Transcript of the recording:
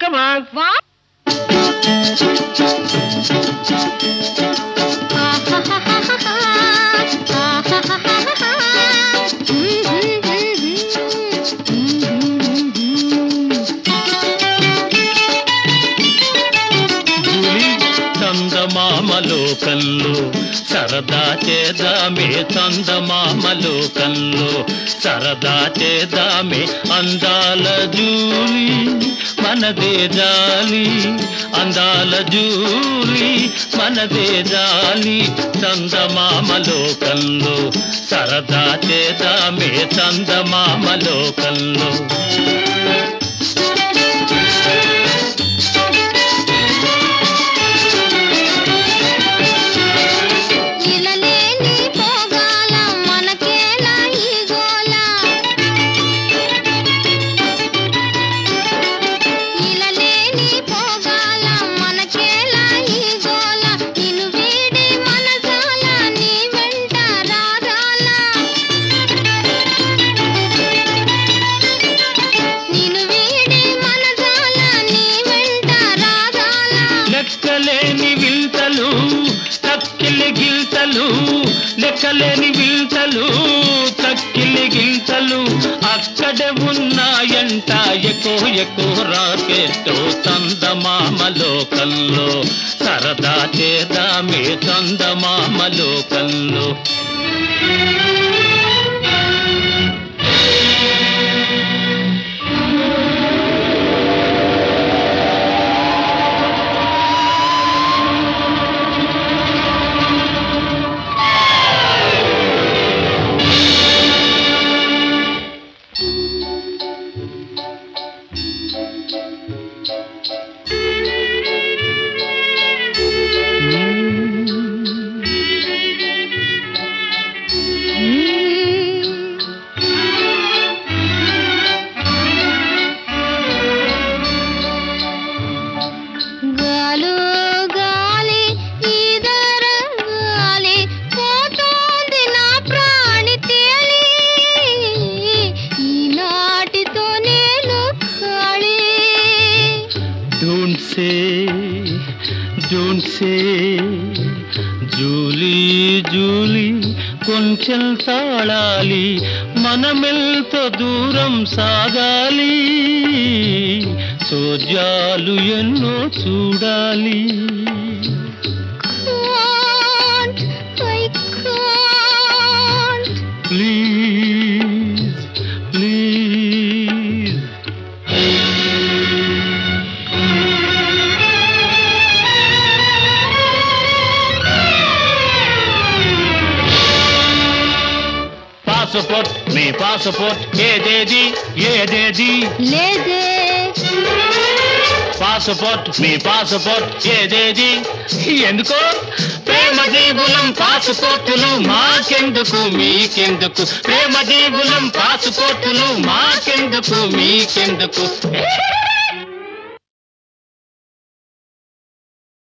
కమాన్ వా జూలి చందమామలోకంలో సరదా చేదామే చందమామలోకంలో సరదా చేదామే అందాల జూలి మనదే జాలి అందాల జూలి మనదే జాలి చందమామలోకంలో సరదా చేదామే చందమామలోకంలో ఇలలేని పోగాల మనకేలా ఈ గోల ఇలలేని పోగాల మనకేలా ఈ గోల నిన్ను వీడి మనసాల నీ వెంట రాగాల నిన్ను వీడి మనసాల నీ వెంట రాగాల లెక్కలేని వింతలు తక్కిలి గిల్తలు లెక్కలేని వింతలు తక్కిలి గిల్తలు అక్కడే ఉన్నాయంట ఎక్కువ ఎక్కువ రాకెట్టు చందమామలోకంలో సరదా చేదామే చందమామలోకంలో గాలు గాలి ఈదర గాలి పోతోంది నా ప్రాణి తేలి ఈనాటితో నేను ఖాళీ don't say don't say Julie Julie కొంచెం తాళాలి మనమెల్తో దూరం సాగాలి సోజాలు ఎన్నో చూడాలి can't, I can't. Please please passport మీ పాస్పోర్ట్ ఏదేది ఏదేది లేదే పాస్పోర్ట్ మీ పాస్పోర్ట్ ఏదేది ఎందుకో ప్రేమ జీవులం పాస్పోర్టులు మాకెందుకు మీకెందుకు ప్రేమ జీవులం పాస్పోర్టులు మాకెందుకు మీకెందుకు